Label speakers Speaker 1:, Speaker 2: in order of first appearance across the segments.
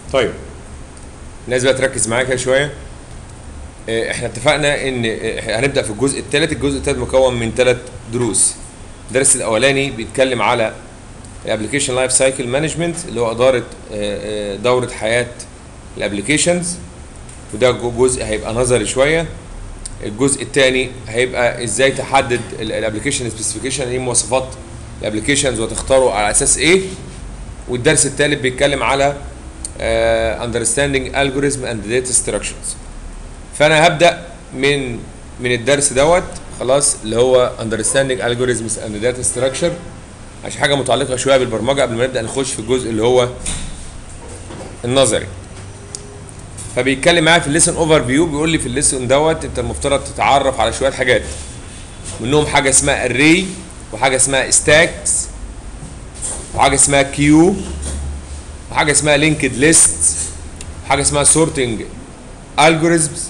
Speaker 1: طيب الناس بقى تركز معايا كده شويه آه، احنا اتفقنا ان آه، هنبدا في الجزء الثالث الجزء الثالث مكون من ثلاث دروس الدرس الاولاني بيتكلم على الابلكيشن لايف سايكل مانجمنت اللي هو اداره آه، آه، دوره حياه الابلكيشنز وده جو- جزء هيبقى نظري شويه الجزء الثاني هيبقى ازاي تحدد الابلكيشن سبيسيفيكيشن ايه مواصفات الابلكيشنز وتختاره على اساس ايه والدرس الثالث بيتكلم على uh, understanding algorithm and data structures فانا هبدا من من الدرس دوت خلاص اللي هو understanding algorithms and data structure عشان حاجه متعلقه شويه بالبرمجه قبل ما نبدا نخش في الجزء اللي هو النظري فبيتكلم معايا في الليسن اوفر فيو بيقول لي في الليسن دوت انت المفترض تتعرف على شويه حاجات منهم حاجه اسمها array وحاجه اسمها stacks وحاجه اسمها كيو وحاجه اسمها linked lists وحاجه اسمها sorting algorithms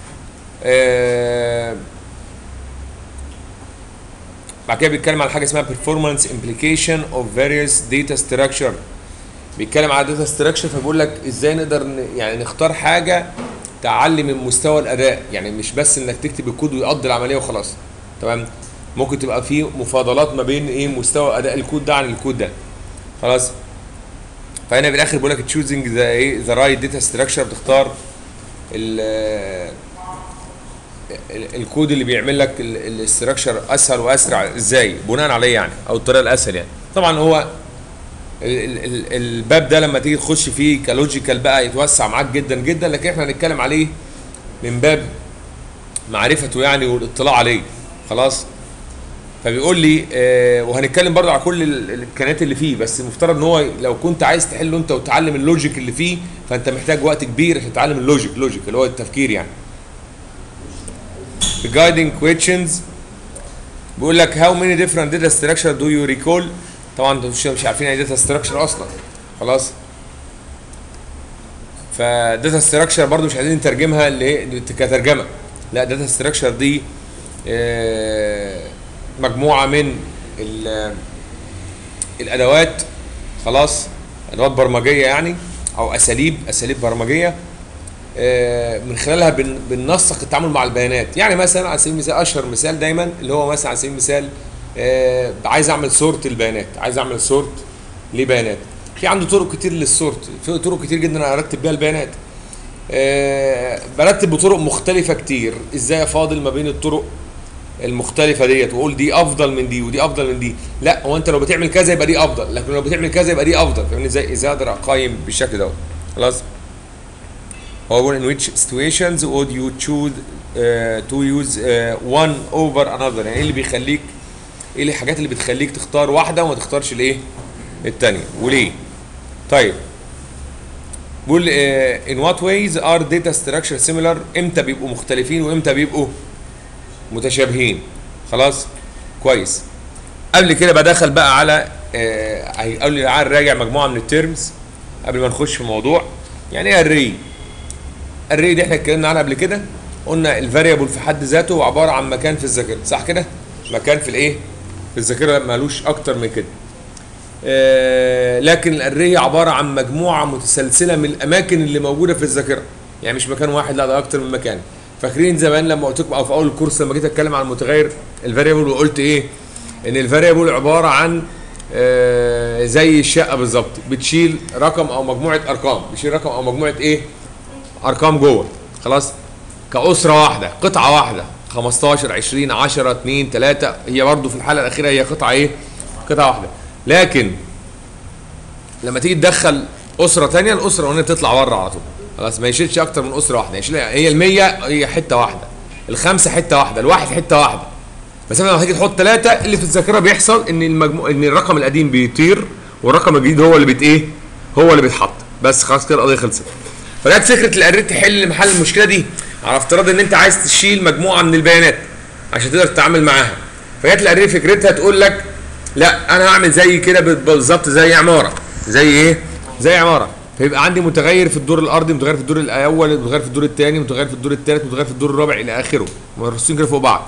Speaker 1: آه بعد كده بيتكلم على حاجه اسمها performance implication of various data structure بيتكلم على داتا ستراكشر فبيقول لك ازاي نقدر ن- يعني نختار حاجه تعلي من مستوى الاداء يعني مش بس انك تكتب الكود ويقضي العمليه وخلاص تمام ممكن تبقى في مفاضلات ما بين ايه مستوى اداء الكود ده عن الكود ده خلاص فهنا في الاخر بيقول لك تشوزنج ذا ايه ذا رايت داتا ستراكشر بتختار ال ال- الكود اللي بيعمل لك الاستراكشر اسهل واسرع ازاي بناء عليه يعني او الطريقه الاسهل يعني طبعا هو ال- ال- ال- الباب ده لما تيجي تخش فيه كلوجيكال بقى يتوسع معاك جدا جدا لكن احنا هنتكلم عليه من باب معرفته يعني والاطلاع عليه خلاص فبيقول لي آه وهنتكلم برضه على كل ال- الامكانيات اللي فيه بس المفترض ان هو لو كنت عايز تحله انت وتتعلم اللوجيك اللي فيه فانت محتاج وقت كبير عشان تتعلم اللوجيك لوجيك اللي هو التفكير يعني The guiding questions بيقول لك how many different data structure do you recall طبعا انتوا مش مش عارفين يعني data structure اصلا خلاص فداتا ستراكشر برضو مش عايزين نترجمها ل- كترجمه لا داتا ستراكشر دي آه، مجموعه من ال- الادوات خلاص ادوات برمجيه يعني او اساليب اساليب برمجيه آه، من خلالها بن- بننسق التعامل مع البيانات يعني مثلا على سبيل المثال اشهر مثال دايما اللي هو مثلا على سبيل المثال آه، عايز اعمل سورت البيانات عايز اعمل سورت لبيانات في عنده طرق كتير للسورت في طرق كتير جدا انا ارتب بيها البيانات آه، برتب بطرق مختلفة كتير ازاي افاضل ما بين الطرق المختلفة ديت واقول دي افضل من دي ودي افضل من دي لا هو انت لو بتعمل كذا يبقى دي افضل لكن لو بتعمل كذا يبقى دي افضل فاهمني ازاي ازاي اقدر اقيم بالشكل دوت خلاص هو بيقول in which situations would you choose uh, to use uh, one over another يعني ايه اللي بيخليك ايه الحاجات اللي بتخليك تختار واحده وما تختارش الايه الثانيه وليه طيب بيقول uh, in what ways are data structure similar امتى بيبقوا مختلفين وامتى بيبقوا متشابهين خلاص كويس قبل كده بدخل بقى على آه، هيقول لي تعال نراجع مجموعه من الترمز قبل ما نخش في الموضوع يعني ايه الري الري دي احنا اتكلمنا عنها قبل كده قلنا الفاريبل في حد ذاته هو عباره عن مكان في الذاكره صح كده مكان في الايه في الذاكره مالوش اكتر من كده آه لكن الاري عباره عن مجموعه متسلسله من الاماكن اللي موجوده في الذاكره يعني مش مكان واحد لا ده اكتر من مكان فاكرين زمان لما قلت لكم او في اول الكورس لما جيت اتكلم عن المتغير الفاريبل وقلت ايه ان الفاريبل عباره عن آه زي الشقه بالظبط بتشيل رقم او مجموعه ارقام بتشيل رقم او مجموعه ايه ارقام جوه خلاص كاسره واحده قطعه واحده 15 20 10 2 3 هي برضو في الحاله الاخيره هي قطعه ايه قطعه واحده لكن لما تيجي تدخل اسره تانية الاسره الاولانيه بتطلع بره على طول خلاص ما يشيلش اكتر من اسره واحده يشيل هي ال100 هي حته واحده الخمسه حته واحده الواحد حته واحده بس لما تيجي تحط ثلاثه اللي في الذاكره بيحصل ان المجموع ان الرقم القديم بيطير والرقم الجديد هو اللي بيت ايه هو اللي بيتحط بس خلاص كده القضيه خلصت فجت فكره الاريت تحل محل المشكله دي على افتراض ان انت عايز تشيل مجموعه من البيانات عشان تقدر تتعامل معاها فجت الاريت فكرتها تقول لك لا انا هعمل زي كده بالظبط زي عماره زي ايه زي عماره فيبقى عندي متغير في الدور الارضي متغير في الدور الاول متغير في الدور الثاني متغير في الدور الثالث متغير في الدور الرابع الى اخره مرصوصين كده فوق بعض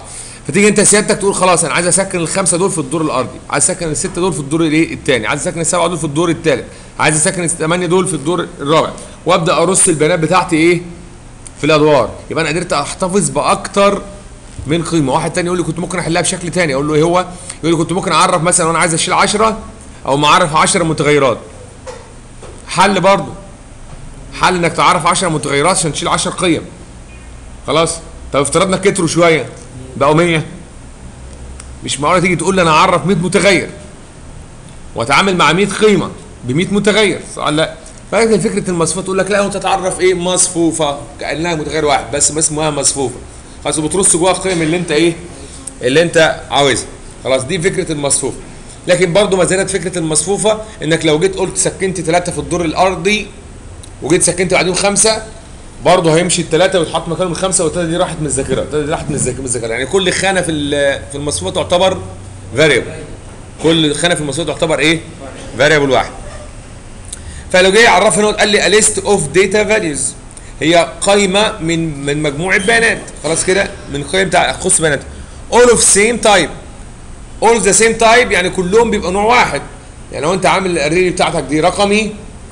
Speaker 1: فتيجي انت سيادتك تقول خلاص انا عايز اسكن الخمسه دول في الدور الارضي عايز اسكن السته دول في الدور الايه الثاني عايز اسكن السبعه دول في الدور الثالث عايز اسكن الثمانيه دول في الدور الرابع وابدا ارص البيانات بتاعتي ايه في الادوار يبقى انا قدرت احتفظ باكتر من قيمه واحد تاني يقول لي كنت ممكن احلها بشكل تاني اقول له ايه هو يقول لي كنت ممكن اعرف مثلا وانا عايز اشيل 10 او معرف 10 متغيرات حل برضه حل انك تعرف 10 متغيرات عشان تشيل 10 قيم خلاص طب افترضنا كتروا شويه بقوا 100 مش معقوله تيجي تقول لي انا اعرف 100 متغير واتعامل مع 100 قيمه ب 100 متغير سؤال لا فلكن فكره المصفوفه تقول لك لا انت تعرف ايه مصفوفه كانها متغير واحد بس اسمها مصفوفه خلاص بترص جواها القيم اللي انت ايه اللي انت عاوزها خلاص دي فكره المصفوفه لكن برضو ما زالت فكره المصفوفه انك لو جيت قلت سكنت ثلاثه في الدور الارضي وجيت سكنت بعدين خمسه برضه هيمشي الثلاثه ويتحط مكانهم الخمسه والثلاثه دي راحت من الذاكره الثلاثه دي راحت من الذاكره من الذاكره يعني كل خانه في في المصفوفه تعتبر فاريبل كل خانه في المصفوفه تعتبر ايه؟ فاريبل واحد فلو جه يعرفني قال لي ليست اوف داتا فاليوز هي قائمه من من مجموعه بيانات خلاص كده من قيم بتاع خص بيانات all of same type all the same type يعني كلهم بيبقى نوع واحد يعني لو انت عامل الاري بتاعتك دي رقمي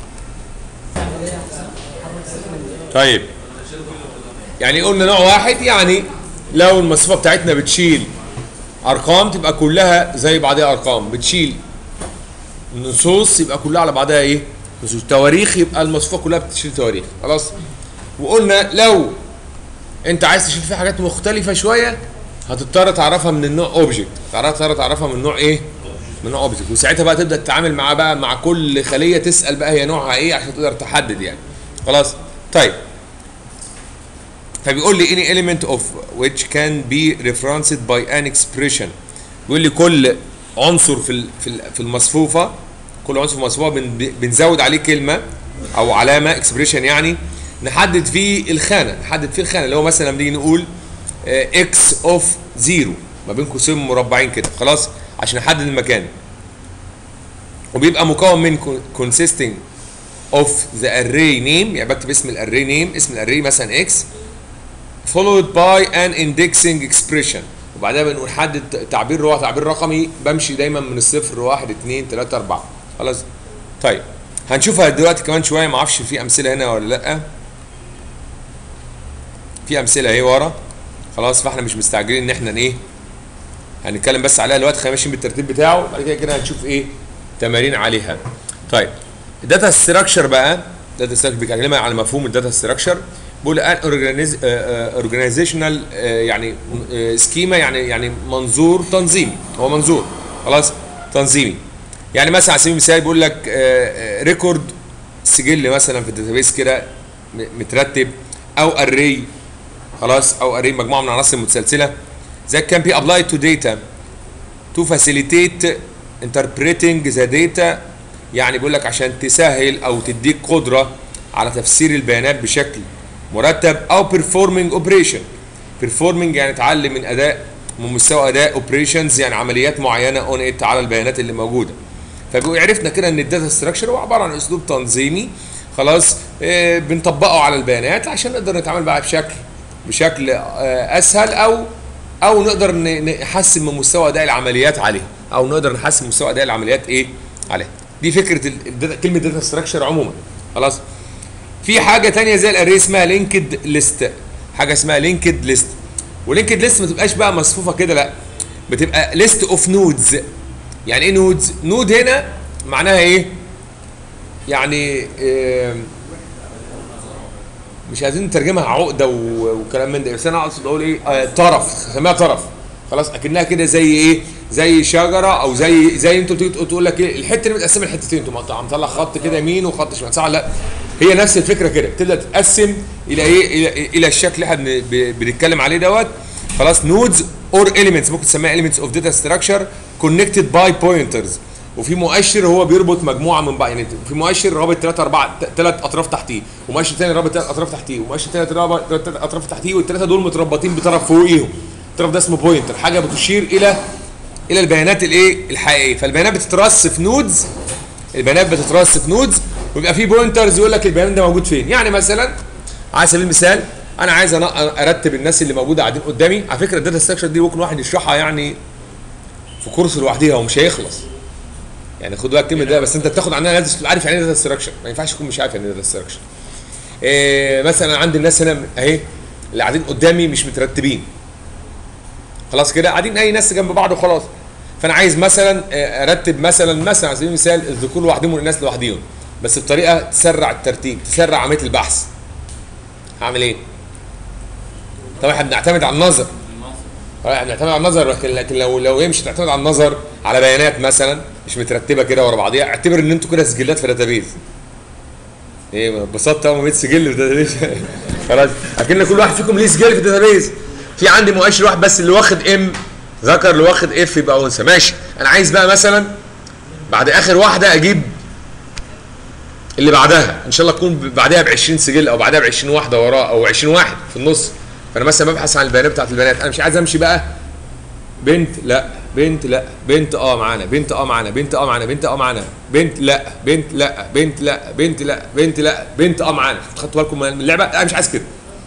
Speaker 1: طيب يعني قلنا نوع واحد يعني لو المصفوفه بتاعتنا بتشيل ارقام تبقى كلها زي بعضها ارقام بتشيل نصوص يبقى كلها على بعضها ايه نصوص تواريخ يبقى المصفوفه كلها بتشيل تواريخ خلاص وقلنا لو انت عايز تشيل فيها حاجات مختلفه شويه هتضطر تعرفها من النوع اوبجكت هتضطر تعرفها من نوع ايه من نوع اوبجكت وساعتها بقى تبدا تتعامل مع بقى مع كل خليه تسال بقى هي نوعها ايه عشان تقدر تحدد يعني خلاص طيب فبيقول لي any element of which can be referenced by an expression بيقول لي كل عنصر في في في المصفوفه كل عنصر في المصفوفه بن بنزود عليه كلمه او علامه اكسبريشن يعني نحدد فيه الخانه نحدد فيه الخانه اللي هو مثلا لما نيجي نقول اكس اوف زيرو ما بين قوسين مربعين كده خلاص عشان نحدد المكان وبيبقى مكون من consisting of the array name يعني بكتب اسم الاري نيم اسم الاري مثلا اكس followed by an indexing expression وبعدها بنقول حدد تعبير هو تعبير رقمي بمشي دايما من الصفر واحد اثنين ثلاثة أربعة خلاص طيب هنشوفها دلوقتي كمان شوية ما اعرفش في أمثلة هنا ولا لأ في أمثلة اهي ورا خلاص فاحنا مش مستعجلين إن احنا ايه هنتكلم بس عليها دلوقتي خلينا ماشيين بالترتيب بتاعه بعد كده كده هنشوف ايه تمارين عليها طيب الداتا ستراكشر بقى داتا ستراكشر بيكلمنا على مفهوم الداتا ستراكشر بيقول ان اورجانيزيشنال يعني سكيما يعني يعني منظور تنظيمي هو منظور خلاص تنظيمي يعني مثلا على سبيل المثال بيقول لك ريكورد سجل مثلا في الداتابيس كده مترتب او اري خلاص او اري مجموعه من العناصر المتسلسله that can be applied to data to facilitate interpreting the data يعني بيقول لك عشان تسهل او تديك قدره على تفسير البيانات بشكل مرتب او performing operation performing يعني تعلم من اداء من مستوى اداء اوبريشنز يعني عمليات معينه اون ات على البيانات اللي موجوده فبيقول عرفنا كده ان الداتا ستراكشر هو عباره عن اسلوب تنظيمي خلاص آه بنطبقه على البيانات عشان نقدر نتعامل معاها بشكل بشكل آه اسهل او او نقدر نحسن من مستوى اداء العمليات عليه او نقدر نحسن مستوى اداء العمليات ايه عليه دي فكره الداتا كلمه داتا ستراكشر عموما خلاص في حاجه تانية زي الاري اسمها لينكد ليست حاجه اسمها لينكد ليست ولينكد ليست ما تبقاش بقى مصفوفه كده لا بتبقى ليست اوف نودز يعني ايه نودز نود هنا معناها ايه يعني إيه مش عايزين نترجمها عقده وكلام من ده بس انا اقصد اقول ايه آه طرف سميها طرف خلاص اكنها كده زي ايه زي شجره او زي زي انتوا تيجي تقول لك ايه الحته دي متقسمه لحتتين انتوا مطلع خط كده يمين وخط شمال صح لا هي نفس الفكره كده بتبدا تتقسم الى ايه الى, إلى الشكل اللي احنا بنتكلم عليه دوت خلاص نودز اور اليمنتس ممكن تسميها اليمنتس اوف داتا ستراكشر كونكتد باي بوينترز وفي مؤشر هو بيربط مجموعه من بعض يعني في مؤشر رابط ثلاث اربع ثلاث اطراف تحتيه ومؤشر ثاني رابط ثلاث اطراف تحتيه ومؤشر ثالث رابط ثلاث اطراف تحتيه والثلاثه دول متربطين بطرف فوقيهم الطرف ده اسمه بوينتر حاجه بتشير الى الى البيانات الايه الحقيقيه فالبيانات بتترص في نودز البيانات بتترص في نودز ويبقى في بوينترز يقول لك البيان ده موجود فين يعني مثلا على سبيل المثال انا عايز أنا- ارتب الناس اللي موجوده قاعدين قدامي على فكره الداتا ستراكشر دي ممكن واحد يشرحها يعني في كورس لوحديها ومش هيخلص يعني خد بالك الكلمه ده بس انت بتاخد عنها لازم تبقى عارف يعني ايه داتا ستراكشر ما ينفعش تكون مش عارف يعني ايه داتا ستراكشر إيه مثلا عندي الناس هنا اهي اللي قاعدين قدامي مش مترتبين خلاص كده قاعدين اي ناس جنب بعض وخلاص فانا عايز مثلا آه، ارتب مثلا مثلا على سبيل المثال الذكور لوحدهم والناس لوحديهم بس بطريقه تسرع الترتيب تسرع عمليه البحث هعمل ايه؟ طبعا احنا بنعتمد على النظر طبعا احنا بنعتمد على النظر لكن لكن لو لو هي مش بتعتمد على النظر على بيانات مثلا مش مترتبه كده ورا بعضيها اعتبر ان انتوا كده سجلات في داتابيز ايه ببساطه اول ما بقيت سجل في داتابيز خلاص اكن كل واحد فيكم ليه سجل في داتابيز في عندي مؤشر واحد بس اللي واخد ام ذكر اللي واخد اف يبقى انثى ماشي انا عايز بقى مثلا بعد اخر واحده اجيب اللي بعدها ان شاء الله تكون بعدها ب 20 سجل او بعدها ب 20 واحده وراه او 20 واحد في النص فانا مثلا ببحث عن البيانات بتاعت البنات انا مش عايز امشي بقى بنت لا بنت لا بنت اه معانا بنت اه معانا بنت اه معانا بنت اه معانا بنت لا بنت لا بنت لا بنت لا بنت لا بنت اه معانا خدتوا بالكم من اللعبه انا مش عايز كده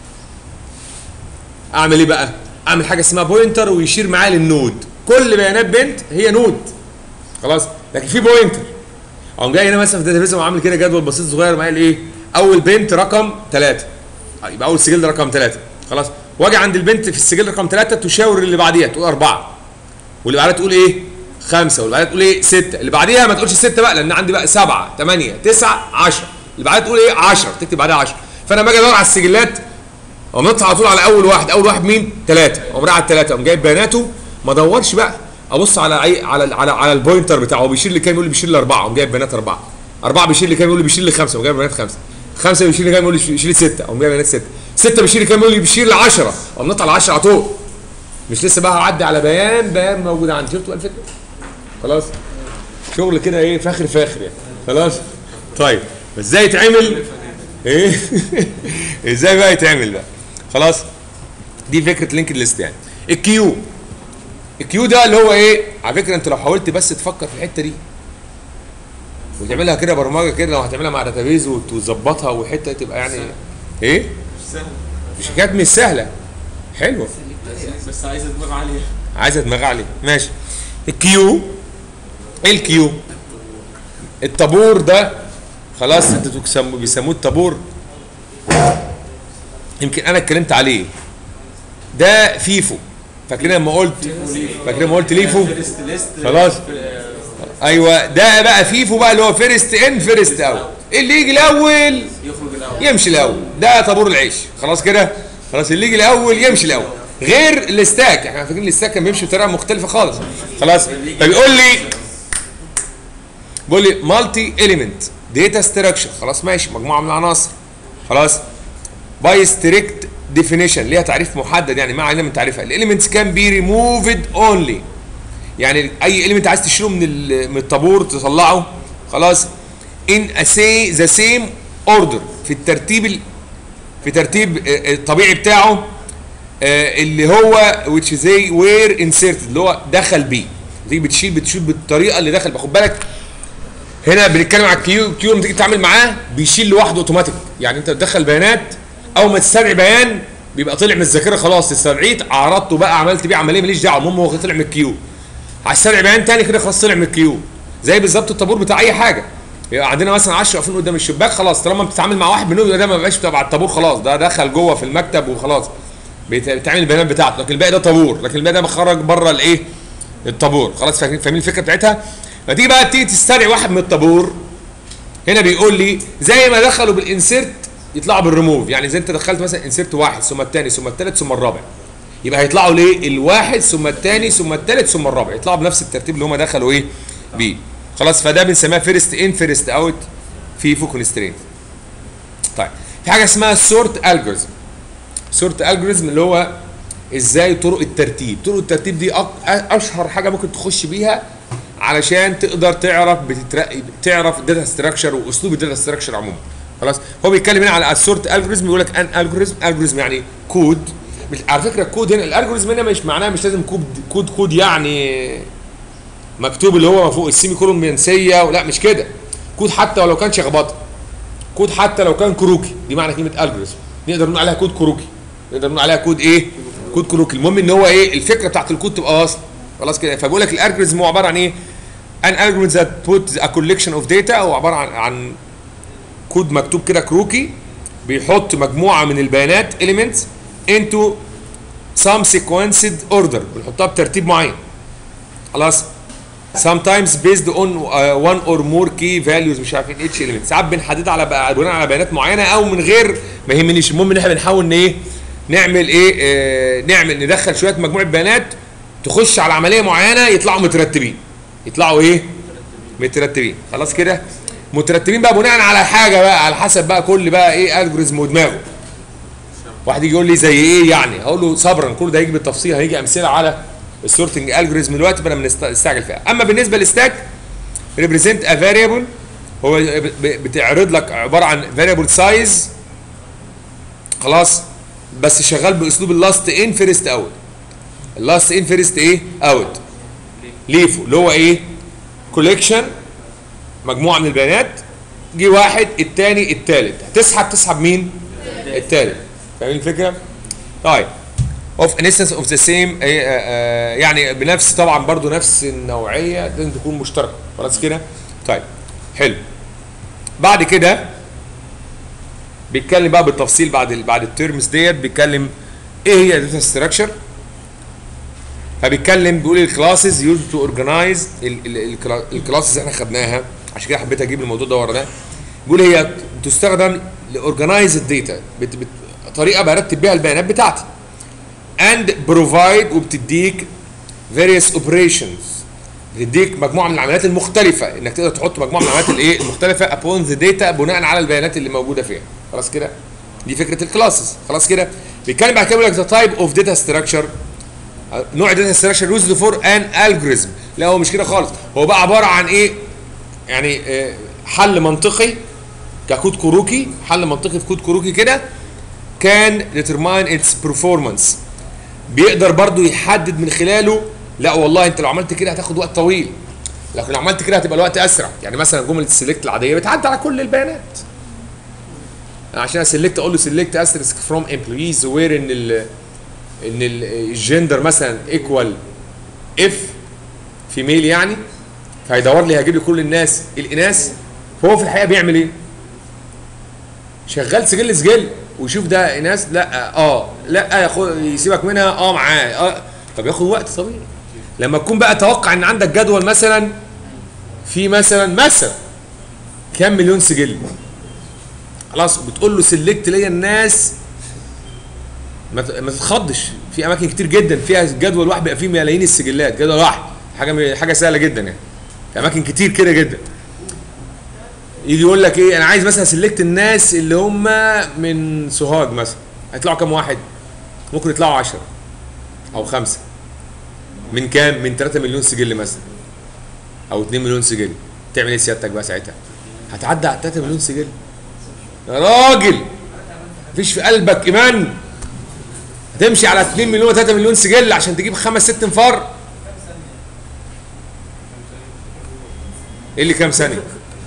Speaker 1: اعمل ايه بقى اعمل حاجه اسمها بوينتر ويشير معايا للنود كل بيانات بنت هي نود خلاص لكن في بوينتر اقوم جاي هنا مثلا في داتابيز وعامل كده جدول بسيط صغير معايا ايه اول بنت رقم ثلاثة يبقى اول سجل رقم ثلاثة خلاص واجي عند البنت في السجل رقم ثلاثة تشاور اللي بعديها تقول أربعة واللي بعدها تقول ايه خمسة واللي بعدها تقول ايه ستة اللي بعديها ما تقولش ستة بقى لان عندي بقى سبعة ثمانية تسعة 10 اللي بعدها تقول ايه 10 تكتب بعدها 10 فانا لما اجي ادور على السجلات اقوم نطلع على طول على اول واحد اول واحد مين ثلاثة اقوم رايح على الثلاثة اقوم جايب بياناته ما ادورش بقى ابص على أي على على على البوينتر بتاعه هو بيشير لي كام يقول لي بيشير لي اربعه اقوم جايب بيانات اربعه اربعه بيشير لي كام يقول لي بيشير لي خمسه اقوم جايب بيانات خمسه خمسه بيشير لي كام يقول لي بيشير لي سته اقوم جايب بيانات سته سته بيشير لي كام يقول لي بيشير لي 10 اقوم نطلع على 10 على طول مش لسه بقى هعدي على بيان بيان موجود عندي شفتوا بقى الفكره خلاص شغل كده ايه فاخر فاخر يعني خلاص طيب ازاي يتعمل ايه ازاي بقى يتعمل بقى خلاص دي فكره لينكد ليست يعني الكيو الكيو ده اللي هو ايه على فكره انت لو حاولت بس تفكر في الحته دي وتعملها كده برمجه كده لو هتعملها مع داتابيز وت- وتظبطها والحته تبقى يعني ايه
Speaker 2: مش سهل
Speaker 1: مش حكايه مش سهله حلوه
Speaker 2: بس عايزه دماغ عاليه
Speaker 1: عايزه دماغ عاليه ماشي الكيو ايه الكيو الطابور ده خلاص انتوا تسموا بيسموه الطابور يمكن انا اتكلمت عليه ده فيفو فاكرين لما قلت فاكرين لما قلت ليفو
Speaker 2: فيرست ليست
Speaker 1: خلاص. ايوه ده بقى فيفو بقى اللي هو فيرست ان فيرست اوت اللي يجي الاول
Speaker 2: يخرج الاول
Speaker 1: يمشي الاول ده طابور العيش خلاص كده خلاص اللي يجي الاول يمشي الاول غير الاستاك احنا فاكرين الاستاك كان بيمشي بطريقه مختلفه خالص خلاص فبيقول لي بيقول لي مالتي اليمنت داتا ستراكشر خلاص ماشي مجموعه من العناصر خلاص باي ستريكت ديفينيشن ليها تعريف محدد يعني ما علينا من تعريفها الاليمنتس كان بي ريموفد اونلي يعني اي اليمنت عايز تشيله من ال- من الطابور تطلعه خلاص ان اسي ذا سيم اوردر في الترتيب ال- في ترتيب آه، الطبيعي بتاعه آه، اللي هو which they were inserted اللي هو دخل بيه تيجي بتشيل بتشيل بالطريقه اللي دخل بيها. خد بالك هنا بنتكلم على الكيو كيو لما تيجي تتعامل معاه بيشيل لوحده اوتوماتيك يعني انت بتدخل بيانات اول ما تستدعي بيان بيبقى طلع من الذاكره خلاص استدعيت عرضته بقى عملت بيه عمليه ماليش دعوه المهم هو طلع من الكيو هستدعي بيان تاني كده خلاص طلع من الكيو زي بالظبط الطابور بتاع اي حاجه يبقى عندنا مثلا 10 واقفين قدام الشباك خلاص طالما بتتعامل مع واحد منهم يبقى ده ما بقاش تبع الطابور خلاص ده دخل جوه في المكتب وخلاص بيت- بتعمل البيانات بتاعته لكن الباقي ده طابور لكن الباقي ده مخرج بره الايه الطابور خلاص فاهمين فاهمين الفكره بتاعتها فتيجي بقى تيجي تستدعي واحد من الطابور هنا بيقول لي زي ما دخلوا بالانسيرت يطلعوا بالريموف يعني زي انت دخلت مثلا انسيرت واحد ثم الثاني ثم الثالث ثم الرابع يبقى هيطلعوا ليه الواحد ثم الثاني ثم الثالث ثم الرابع يطلعوا بنفس الترتيب اللي هم دخلوا ايه بيه خلاص فده بنسميها فيرست ان فيرست اوت في فو كونسترينت طيب في حاجه اسمها سورت الجوريزم سورت الجوريزم اللي هو ازاي طرق الترتيب طرق الترتيب دي أك- اشهر حاجه ممكن تخش بيها علشان تقدر تعرف بتترقي تعرف الداتا ستراكشر واسلوب الداتا ستراكشر عموما خلاص هو بيتكلم هنا على السورت الجوريزم بيقول لك ان الجوريزم الجوريزم يعني كود مش على فكره الكود هنا الالجوريزم هنا مش معناه مش لازم كود كود كود يعني مكتوب اللي هو فوق السيمي كولون منسيه ولا مش كده كود حتى ولو كان شخبطه كود حتى لو كان كروكي دي معنى كلمه الجوريزم نقدر نقول عليها كود كروكي نقدر نقول عليها كود ايه كود كروكي المهم ان هو ايه الفكره بتاعت الكود تبقى واصله خلاص كده فبقول لك الالجوريزم هو عباره عن ايه ان algorithm that put a collection of data هو عباره عن عن كود مكتوب كده كروكي بيحط مجموعه من البيانات elements into some sequenced order بنحطها بترتيب معين خلاص sometimes based on uh, one or more key values مش عارفين اتش element ساعات بنحددها على بقى- بناء على بيانات معينه او من غير ما يهمنيش المهم ان احنا بنحاول ان ايه نعمل ايه آه نعمل ندخل شويه مجموعه بيانات تخش على عمليه معينه يطلعوا مترتبين يطلعوا ايه مترتبين خلاص كده مترتبين بقى بناء على حاجه بقى على حسب بقى كل بقى ايه الجوريزم ودماغه واحد يجي يقول لي زي ايه يعني اقول له صبرا كل ده هيجي بالتفصيل هيجي امثله على السورتنج الجوريزم دلوقتي فانا بنستعجل فيها اما بالنسبه للستاك ريبريزنت ا فاريبل هو ب- ب- بتعرض لك عباره عن فاريبل سايز خلاص بس شغال باسلوب اللاست ان فيرست اوت اللاست ان فيرست ايه اوت ليفو اللي هو ايه كوليكشن مجموعه من البيانات جه واحد الثاني الثالث هتسحب تسحب مين الثالث فاهمين الفكره طيب of an instance of the same آه، آه، يعني بنفس طبعا برضو نفس النوعيه لازم تكون مشتركه خلاص كده طيب حلو بعد كده بيتكلم بقى بالتفصيل بعد ال بعد الترمز ديت بيتكلم ايه هي داتا ستراكشر فبيتكلم بيقول الكلاسز يوز تو اورجنايز الكلاسز احنا خدناها عشان كده حبيت اجيب الموضوع ده ورا ده بيقول هي تستخدم لاورجنايز الداتا طريقه برتب بيها البيانات بتاعتي and provide وبتديك various operations بتديك مجموعه من العمليات المختلفه انك تقدر تحط مجموعه من العمليات الايه المختلفه upon the data بناء على البيانات اللي موجوده فيها خلاص كده دي فكره الكلاسز خلاص كده بيتكلم بعد كده بيقول لك the type of data structure نوع داتا ستراكشر يوزد فور ان الجوريزم لا هو مش كده خالص هو بقى عباره عن ايه يعني آه، حل منطقي ككود كروكي حل منطقي في كود كروكي كده كان determine its performance بيقدر برضو يحدد من خلاله لا والله انت لو عملت كده هتاخد وقت طويل لكن لو عملت كده هتبقى الوقت اسرع يعني مثلا جمله السلكت العاديه بتعدي على كل البيانات عشان اسلكت اقول له سلكت استرسك فروم امبلويز وير ان ال ان ال- الجندر مثلا ايكوال اف فيميل يعني فهيدور لي هيجيب لي كل الناس الاناث فهو في الحقيقه بيعمل ايه؟ شغال سجل سجل ويشوف ده اناث لا اه لا ياخد يسيبك منها اه معاه اه فبياخد وقت طويل لما تكون بقى توقع ان عندك جدول مثلا في مثلا مثلا كام مليون سجل خلاص بتقول له سلكت ليا الناس ما ت- ما تتخضش في اماكن كتير جدا فيها جدول واحد بيبقى فيه ملايين السجلات جدول واحد حاجه حاجه سهله جدا يعني في اماكن كتير كده جدا يجي يقول لك ايه انا عايز مثلا سلكت الناس اللي هم من سوهاج مثلا هيطلعوا كام واحد ممكن يطلعوا 10 او خمسة من كام من 3 مليون سجل مثلا او 2 مليون سجل تعمل ايه سيادتك بقى ساعتها هتعدي على 3 مليون سجل يا راجل مفيش في قلبك ايمان هتمشي على 2 مليون 3 مليون سجل عشان تجيب خمس ست انفار ايه اللي كام ثانيه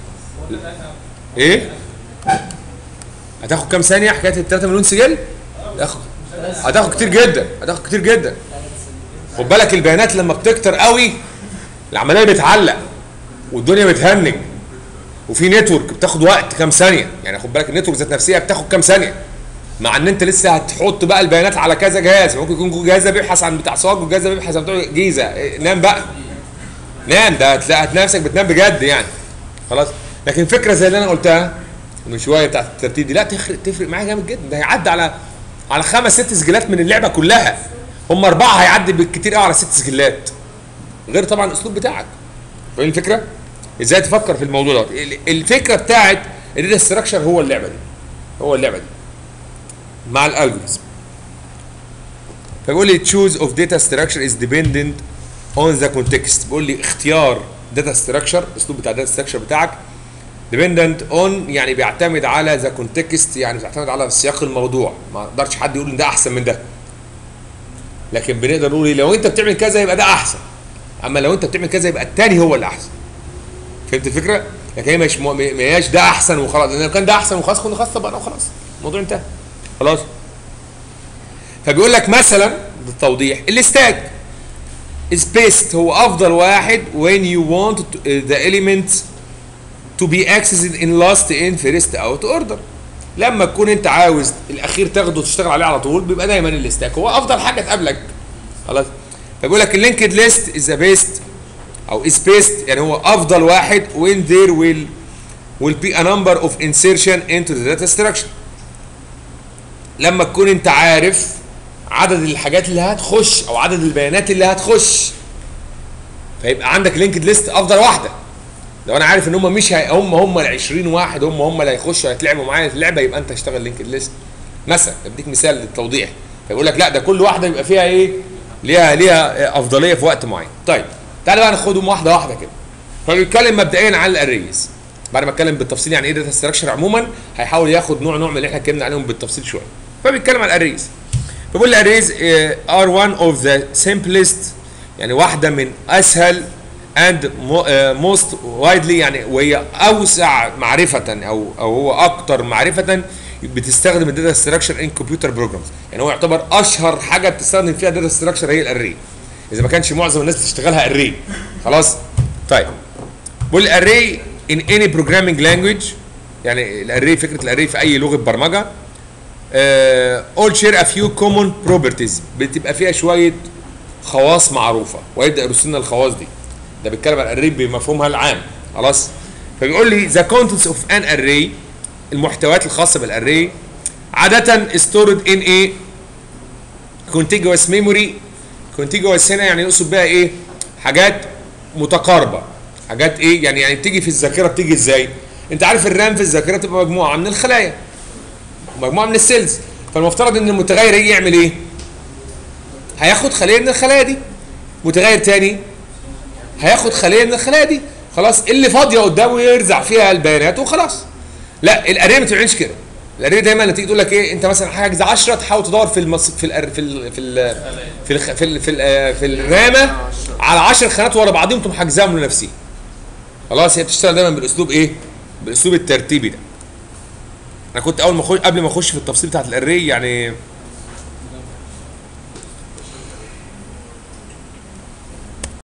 Speaker 1: ايه هتاخد كام ثانيه حكايه ال 3 مليون سجل هتاخد هتاخد كتير جدا هتاخد كتير جدا خد بالك البيانات لما بتكتر قوي العمليه بتعلق والدنيا بتهنج وفي نتورك بتاخد وقت كام ثانيه يعني خد بالك النتورك ذات نفسها بتاخد كام ثانيه مع ان انت لسه هتحط بقى البيانات على كذا جهاز ممكن يكون جهاز ده بيبحث عن بتاع صاج وجهاز ده بيبحث عن بتوع جيزه إيه، نام بقى نام ده هتلاقي هتلاقي نفسك بتنام بجد يعني خلاص لكن فكره زي اللي انا قلتها من شويه بتاعت الترتيب دي لا تفرق تفرق معايا جامد جدا ده هيعدي على على خمس ست سجلات من اللعبه كلها هم اربعه هيعدي بالكتير قوي على ست سجلات غير طبعا الاسلوب بتاعك فاهم الفكره؟ ازاي تفكر في الموضوع ده ال- الفكره بتاعت الداتا ستراكشر هو اللعبه دي هو اللعبه دي مع الالجوريزم فبيقول لي choose of data structure is dependent on the context بيقول لي اختيار data structure الاسلوب بتاع data structure بتاعك dependent on يعني بيعتمد على the context يعني بيعتمد على سياق الموضوع ما يقدرش حد يقول ان ده احسن من ده لكن بنقدر نقول إيه؟ لو انت بتعمل كذا يبقى ده احسن اما لو انت بتعمل كذا يبقى التاني هو اللي احسن فهمت الفكره؟ لكن هي مش ما ما هياش ده احسن وخلاص لان لو كان ده احسن وخلاص كنا خلاص طبقنا وخلاص الموضوع انتهى خلاص فبيقول لك مثلا للتوضيح الستاك سبيست هو افضل واحد when you want to- the element to be accessed in last in first out order لما تكون انت عاوز الاخير تاخده وتشتغل عليه على طول بيبقى دايما الستاك هو افضل حاجه تقابلك خلاص فبيقول لك اللينكد ليست از ذا بيست او is best يعني هو افضل واحد when there will will be a number of insertion into the data structure لما تكون انت عارف عدد الحاجات اللي هتخش او عدد البيانات اللي هتخش فيبقى عندك لينكد ليست افضل واحده لو انا عارف ان هم مش هي هم هم ال 20 واحد هم هم اللي هيخشوا هيتلعبوا معايا في اللعبه يبقى انت اشتغل لينكد ليست مثلا اديك مثال للتوضيح فيقول لك لا ده كل واحده يبقى فيها ايه ليها ليها افضليه في وقت معين طيب تعالى بقى ناخدهم واحده واحده كده فبيتكلم مبدئيا عن الاريز بعد ما اتكلم بالتفصيل يعني ايه داتا ستراكشر عموما هيحاول ياخد نوع نوع من اللي احنا اتكلمنا عليهم بالتفصيل شويه فبيتكلم عن الاريز فبيقول الاريز ار one اوف ذا simplest يعني واحده من اسهل and mo- آه، most widely يعني وهي اوسع معرفه او او هو اكتر معرفه بتستخدم الداتا ستراكشر ان كمبيوتر بروجرامز يعني هو يعتبر اشهر حاجه بتستخدم فيها داتا ستراكشر هي الاري اذا ما كانش معظم الناس بتشتغلها اري خلاص طيب بقول الاري in any programming language يعني الاري فكره الاري في اي لغه برمجه آه، all share a few common properties بتبقى فيها شويه خواص معروفه ويبدا يرسل لنا الخواص دي ده بيتكلم عن الاري بمفهومها العام خلاص فبيقول لي the contents of an array المحتويات الخاصه بالاري عاده stored in a contiguous memory contiguous هنا يعني يقصد بها ايه حاجات متقاربه حاجات ايه يعني يعني بتيجي في الذاكره بتيجي ازاي انت عارف الرام في الذاكره بتبقى مجموعه من الخلايا مجموعه من السيلز فالمفترض ان المتغير يجي يعمل ايه هياخد خليه من الخلايا دي متغير تاني هياخد خليه من الخلايا دي خلاص اللي فاضيه قدامه يرزع فيها البيانات وخلاص لا الاري ما بتعملش كده الاري دايما لما تيجي تقول لك ايه انت مثلا حاجز 10 تحاول تدور في المص... في الأر... في ال... في ال... في ال... في ال... في, ال... في الرامه على 10 خانات ورا بعضهم تقوم حاجزاهم لنفسي خلاص هي بتشتغل دايما بالاسلوب ايه بالاسلوب الترتيبي ده انا كنت اول ما اخش قبل ما اخش في التفصيل بتاعت الاري يعني